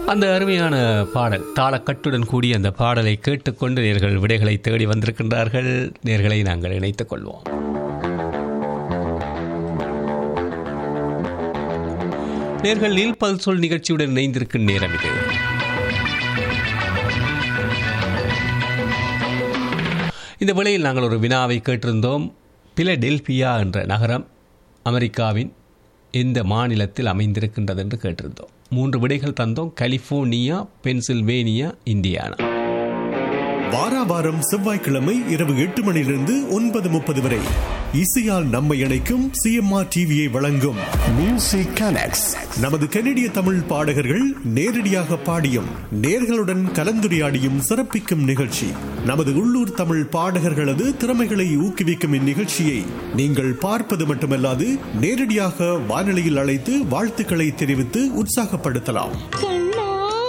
அந்த அருமையான பாடல் தாளக்கட்டுடன் கூடிய அந்த பாடலை கேட்டுக்கொண்டு நேர்கள் விடைகளை தேடி வந்திருக்கின்றார்கள் நேர்களை நாங்கள் இணைத்துக் கொள்வோம் நேர்கள் நீல்பல் சொல் நிகழ்ச்சியுடன் இணைந்திருக்கும் நேரம் இது இந்த வேளையில் நாங்கள் ஒரு வினாவை கேட்டிருந்தோம் பிலடெல்பியா என்ற நகரம் அமெரிக்காவின் எந்த மாநிலத்தில் அமைந்திருக்கின்றது என்று கேட்டிருந்தோம் மூன்று விடைகள் தந்தோம் கலிபோர்னியா பென்சில்வேனியா இந்தியானா வாராவாரம் செவ்வாய்க்கிழமை இரவு எட்டு மணியிலிருந்து ஒன்பது முப்பது வரை இசையால் நம்மை இணைக்கும் சிஎம்ஆர் டிவியை வழங்கும் மியூசிக் கனெக்ட்ஸ் நமது கனடிய தமிழ் பாடகர்கள் நேரடியாக பாடியும் நேர்களுடன் கலந்துரையாடியும் சிறப்பிக்கும் நிகழ்ச்சி நமது உள்ளூர் தமிழ் பாடகர்களது திறமைகளை ஊக்குவிக்கும் இந்நிகழ்ச்சியை நீங்கள் பார்ப்பது மட்டுமல்லாது நேரடியாக வானொலியில் அழைத்து வாழ்த்துக்களை தெரிவித்து உற்சாகப்படுத்தலாம் கண்ணா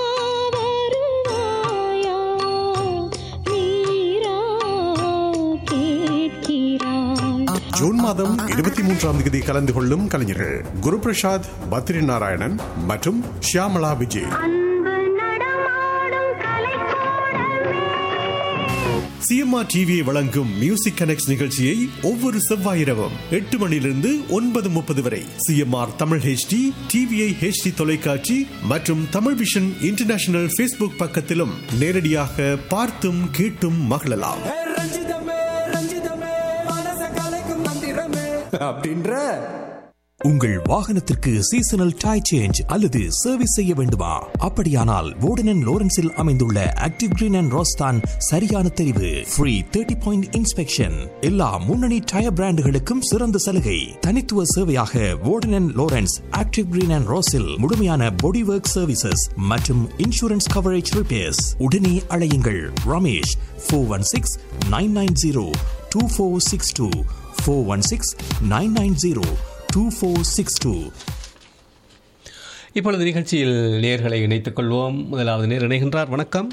வருவாயா நீரா கேட்கிறாய் ஜூன் மாதம் இருபத்தி மூன்றாம் தேதி கலந்து கொள்ளும் கலைஞர்கள் குரு பிரசாத் பத்ரி நாராயணன் மற்றும் ஷியாமலா விஜய் அன்பு நடமாடும் கலைக்கூடமே சிஎம்ஆர் டிவியை வழங்கும் மியூசிக் கனெக்ட் நிகழ்ச்சியை ஒவ்வொரு செவ்வாய் இரவும் எட்டு மணியிலிருந்து ஒன்பது முப்பது வரை C M R Tamil H D TVI H D தொலைக்காட்சி மற்றும் தமிழ் விஷன் இன்டர்நேஷனல் ஃபேஸ்புக் பக்கத்திலும் நேரடியாக பார்த்தும் கேட்டும் மகிழலாம் ஏ ரஞ்சிதமே ரஞ்சிதமே மனச கலைக்கும் மந்திரமே அப்படின்ற உங்கள் வாகனத்திற்கு சீசனல் டை சேஞ்ச் அல்லது சர்வீஸ் செய்ய வேண்டுமா அப்படியானால் வோர்டன் லோரன்ஸில் அமைந்துள்ள ஆக்டிவ் கிரீன் அண்ட் ரோஸ்தான் சரியான தெரிவு ஃப்ரீ தேர்ட்டி பாயிண்ட் இன்ஸ்பெக்ஷன் எல்லா முன்னணி டயர் பிராண்டுகளுக்கும் சிறந்த சலுகை தனித்துவ சேவையாக Warden Lawrence active green and ரோஸில் முழுமையான பாடி ஒர்க் சர்வீசஸ் மற்றும் இன்சூரன்ஸ் கவரேஜ் ரிப்பேர்ஸ் உடனே அழையுங்கள் Ramesh four one six nine nine zero two four six two four one six nine nine zero two four six two இப்பொழுது நிகழ்ச்சியில் நேர்களை இணைத்துக் கொள்வோம் முதலாவது நேர் இணைகின்றார் வணக்கம்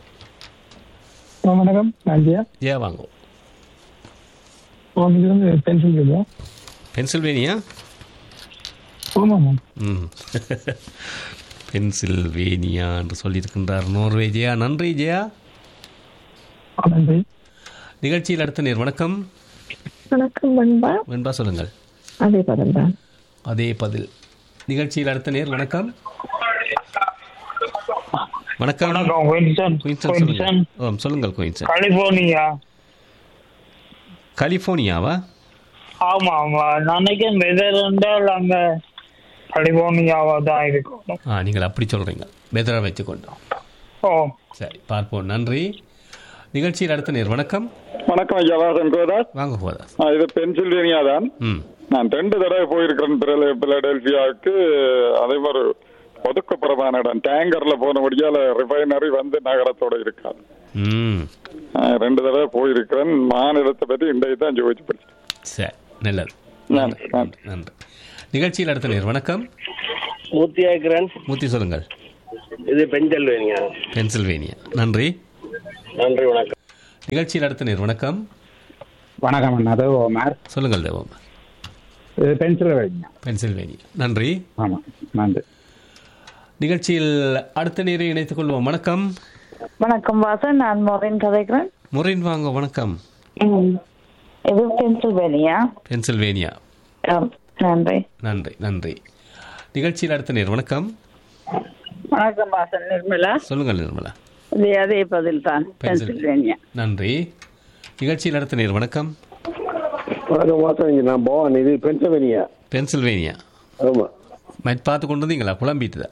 ஆ, வணக்கம் நான் ஜெயா ஜெயா வாங்கோ இங்கிருந்து பென்சில் ஜெயா பென்சில்வேனியா ஆமாம் ம் பென்சில்வேனியா என்று சொல்லியிருக்கின்றார் நோர்வே ஜெயா நன்றி ஜெயா நன்றி நிகழ்ச்சியில் அடுத்த நேர் வணக்கம் வணக்கம் பண்பா வெண்பா சொல்லுங்கள் அதே பதம் தான் அதே பதில் நிகழ்ச்சியில் அடுத்த நேர் வணக்கம் வணக்கம் வணக்கம் குயின்சன் குயின்சன் குயின்சன் சொல்லுங்கள் ஆம், சொல்லுங்கள் குயின்சன் கலிபோர்னியா கலிஃபோர்னியாவா ஆமா ஆமா நான் நினைக்கிறேன் வெதர் என்றால் அங்க கலிபோர்னியாவா தான் இருக்கும் ஆ நீங்கள் அப்படி சொல்கிறீங்க பெதரை வச்சுக்கொண்டோம் ஓ சரி பார்ப்போம் நன்றி நிகழ்ச்சியில் அடுத்த நேர் வணக்கம் வணக்கம் ஐயா வாசன் கோதாஸ் வாங்க போதா ஆ, இது பென்சில்வேனியா தான் ம் நான் ரெண்டு தடவை போயிருக்கிறேன் பில- பிலடெல்பியாவுக்கு அதே மாதிரி ஒதுக்கப்புறமான இடம் டேங்கர்ல போனபடியால ரிஃபைனரி வந்து நகரத்தோட இருக்காது ம் ஆ, ரெண்டு தடவை போயிருக்கிறேன் மாநிலத்தை பத்தி இன்றைக்கு தான் ஜோதிச்சு படிச்சேன் சரி நல்லது நன்றி நன்றி நன்றி நிகழ்ச்சியில் அடுத்த நேர் வணக்கம் மூர்த்தி ஆக்கிறேன் மூர்த்தி சொல்லுங்கள் இது பெஞ்சல்வேனியா பென்சில்வேனியா நன்றி நன்றி வணக்கம் நிகழ்ச்சியில் அடுத்த நேர் வணக்கம் வணக்கம் அண்ணா அது மேர் சொல்லுங்கள் தேவம் இது பென்சில் வைங்க பென்சில்வேனியா நன்றி ஆமாம் நன்றி நிகழ்ச்சியில் அடுத்த நேரை இணைத்துக் கொள்வோம் வணக்கம் வணக்கம் வாசன் நான் மொரின் கதைக்கிறேன் முறையின் வாங்க வணக்கம் ம். இது பென்சில்வேனியா பென்சில்வேனியா ஆம், நன்றி நன்றி நன்றி நிகழ்ச்சியில் அடுத்த நேர் வணக்கம் வணக்கம் வாசன் நிர்மலா சொல்லுங்கள் நிர்மலா இது அதே பதில் தான் பென்சில். பென்சில்வேனியா நன்றி நிகழ்ச்சியில் அடுத்த நேர் வணக்கம் வணக்கம் வாசன் நான் பவான் இது பென்சல்வேனியா பென்சில்வேனியா ஆமா மேட்ச் பார்த்து கொண்டு வந்தீங்களா குழம்பிட்டு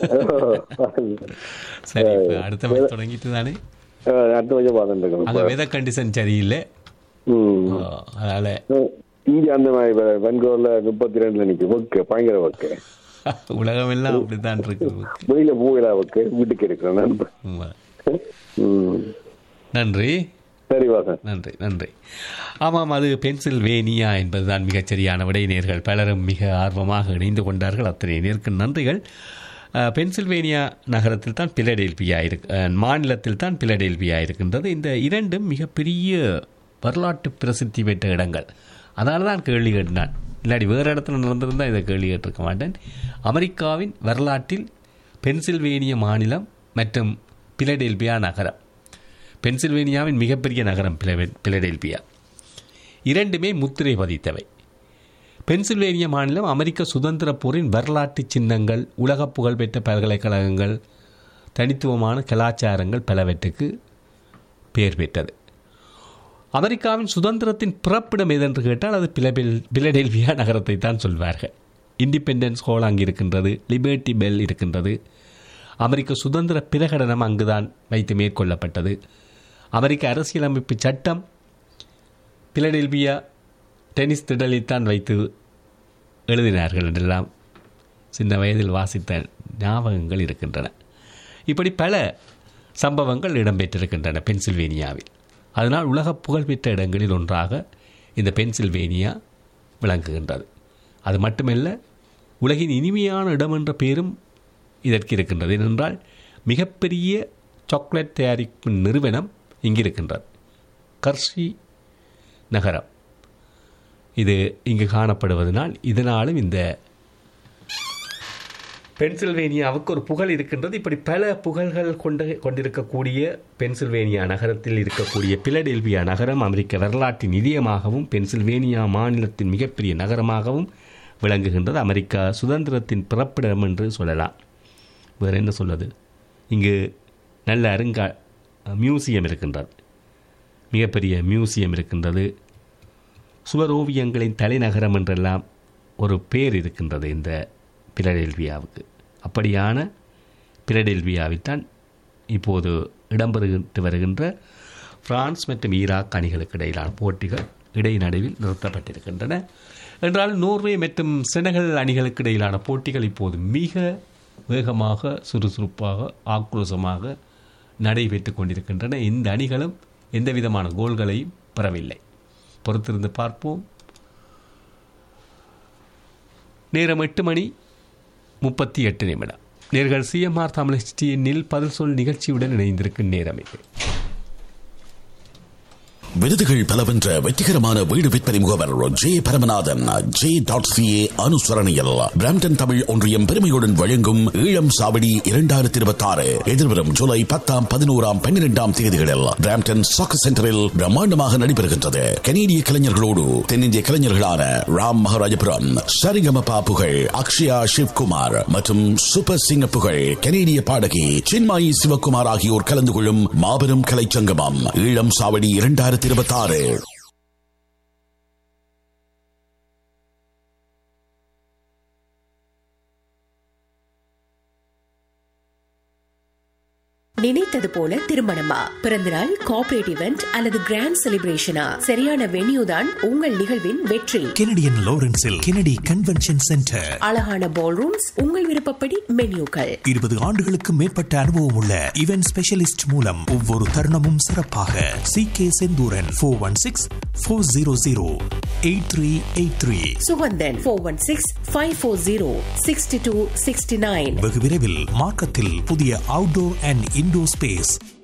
சரி இப்போ அடுத்த மேட்ச் தொடங்கிட்டு தானே அடுத்த வச்சு பார்த்துட்டு இருக்கோம் அங்கே வெதர் கண்டிஷன் சரியில்லை ம். ஓ, அதனால இங்க அந்த மாதிரி வென்கோர்ல முப்பத்தி ரெண்டுல நிக்கும் ஒர்க்கு பயங்கர ஒர்க்கு உலகம் எல்லாம் அப்படித்தான் இருக்குது வெளியில போகல ஒர்க்கு வீட்டுக்கு இருக்கிறேன் நான். உண்மை. ம். நன்றி சரி வாசன் நன்றி நன்றி ஆமாம் அது பென்சில்வேனியா என்பதுதான் மிகச்சரியான விடை நேர்கள் பலரும் மிக ஆர்வமாக இணைந்து கொண்டார்கள் அத்தனை நேருக்கு நன்றிகள் அஹ், பென்சில்வேனியா நகரத்தில் தான் பிலடெல்பியா இருக்கு அஹ், மாநிலத்தில் தான் பிலடெல்பியா இருக்கின்றது இந்த இரண்டும் மிகப்பெரிய வரலாற்று பிரசித்தி பெற்ற இடங்கள் அதனால தான் கேள்வி கேட்டினான் இல்லாடி வேறு இடத்துல நடந்திருந்தால் இதை கேள்வி கேட்டிருக்க மாட்டேன் அமெரிக்காவின் வரலாற்றில் பென்சில்வேனிய மாநிலம் மற்றும் பிலடெல்பியா நகரம் பென்சில்வேனியாவின் மிகப்பெரிய நகரம் பிலவெ- பிலடெல்பியா இரண்டுமே முத்திரை பதித்தவை பென்சில்வேனியா மாநிலம் அமெரிக்க சுதந்திர போரின் வரலாற்று சின்னங்கள் உலக புகழ்பெற்ற பல்கலைக்கழகங்கள் தனித்துவமான கலாச்சாரங்கள் பலவற்றுக்கு பெயர் பெற்றது அமெரிக்காவின் சுதந்திரத்தின் பிறப்பிடம் எதென்று கேட்டால் அது பிலபெல் பிலடெல்வியா நகரத்தை தான் சொல்வார்கள் இண்டிபெண்டன்ஸ் ஹால் அங்கே இருக்கின்றது லிபர்ட்டி பெல் இருக்கின்றது அமெரிக்க சுதந்திர பிரகடனம் அங்குதான் வைத்து மேற்கொள்ளப்பட்டது அமெரிக்க அரசியலமைப்பு சட்டம் பிலடெல்பியா டென்னிஸ் திடலில்தான் வைத்து எழுதினார்கள் என்றெல்லாம் சின்ன வயதில் வாசித்த ஞாபகங்கள் இருக்கின்றன இப்படி பல சம்பவங்கள் இடம்பெற்றிருக்கின்றன பென்சில்வேனியாவில் அதனால் உலக புகழ்பெற்ற இடங்களில் ஒன்றாக இந்த பென்சில்வேனியா விளங்குகின்றது அது மட்டுமல்ல உலகின் இனிமையான இடம் என்ற பெயரும் இதற்கு இருக்கின்றது ஏனென்றால் மிகப்பெரிய சாக்லேட் தயாரிக்கும் நிறுவனம் இங்கு இருக்கின்றது கர்ஷி நகரம் இது இங்கு காணப்படுவதனால் இதனாலும் இந்த பென்சில்வேனியாவுக்கு ஒரு புகழ் இருக்கின்றது இப்படி பல புகழ்கள் கொண்டு கொண்டிருக்கக்கூடிய பென்சில்வேனியா நகரத்தில் இருக்கக்கூடிய பிலடெல்பியா நகரம் அமெரிக்க வரலாற்றின் இதயமாகவும் பென்சில்வேனியா மாநிலத்தின் மிகப்பெரிய நகரமாகவும் விளங்குகின்றது அமெரிக்கா சுதந்திரத்தின் பிறப்பிடம் என்று சொல்லலாம் வேறு என்ன சொல்வது இங்கு நல்ல அருங்கா மியூசியம் இருக்கின்றது மிகப்பெரிய மியூசியம் இருக்கின்றது சுவர் ஓவியங்களின் தலைநகரம் என்றெல்லாம் ஒரு பேர் இருக்கின்றது இந்த பிலடெல்வியாவுக்கு அப்படியான பிலடெல்வியாவில்தான் இப்போது இடம்பெறுகிட்டு வருகின்ற பிரான்ஸ் மற்றும் ஈராக் அணிகளுக்கு இடையிலான போட்டிகள் இடைநடுவில் நிறுத்தப்பட்டிருக்கின்றன என்றால் நோர்வே மற்றும் செனகல் அணிகளுக்கு இடையிலான போட்டிகள் இப்போது மிக வேகமாக சுறுசுறுப்பாக ஆக்ரோஷமாக நடைபெற்று கொண்டிருக்கின்றன இந்த அணிகளும் எந்த விதமான கோல்களையும் பெறவில்லை பொறுத்திருந்து பார்ப்போம் நேரம் எட்டு மணி முப்பத்தி எட்டு நிமிடம் நேர்கள் சிஎம்ஆர் தமிழ் எண்ணில் பதில் சொல் நிகழ்ச்சியுடன் இணைந்திருக்கும் நேரம் இது விருதுகள் பலவென்ற வெற்றிகரமான வீடு விற்பனை முகவர் J Paramanathan J dot C A அனுசரணையில் பிராம்டன் தமிழ் ஒன்றியம் பெருமையுடன் வழங்கும் ஈழம் சாவடி இரண்டாயிரத்தி இருபத்தி ஆறு எதிர்வரும் ஜூலை பத்தாம் பதினோராம் பன்னிரெண்டாம் தேதிகளில் பிராம்டன் சாக்கு சென்டரில் பிரம்மாண்டமாக நடைபெறுகின்றது கனேடிய கலைஞர்களோடு தென்னிந்திய கலைஞர்களான ராம் மகாராஜபுரம் சரிகமபா புகழ் அக்ஷயா சிவ்குமார் மற்றும் சூப்பர் சிங்க புகழ் கனேடிய பாடகி சின்மாயி சிவகுமார் ஆகியோர் கலந்து கொள்ளும் மாபெரும் கலைச்சங்கமம் ஈழம் சாவடி இரண்டாயிரத்தி இருபத்தி ஆறு நினைத்தது போல திருமணமா பிறந்தநாள் கார்ப்பரேட் இவெண்ட் அல்லது கிராண்ட் செலிப்ரேஷனா சரியான வென்யூ தான் உங்கள் நிகழ்வின் வெற்றி கெனடியன் லாரன்ஸில் கெனடி கன்வென்ஷன் சென்டர் அழகான பால் ரூம்ஸ் உங்கள் விருப்பப்படி மென்யூக்கள் இருபது ஆண்டுகளுக்கு மேற்பட்ட அனுபவம் உள்ள இவென்ட் ஸ்பெஷலிஸ்ட் மூலம் ஒவ்வொரு தருணமும் சிறப்பாக C K Senthuran four one six four zero zero eight three eight three Suganthan four one six five four zero sixty two sixty nine வெகு விரைவில் மார்க்கத்தில் புதிய அவுட்டோர் அண்ட் இன்டோர் ஸ்பேஸ்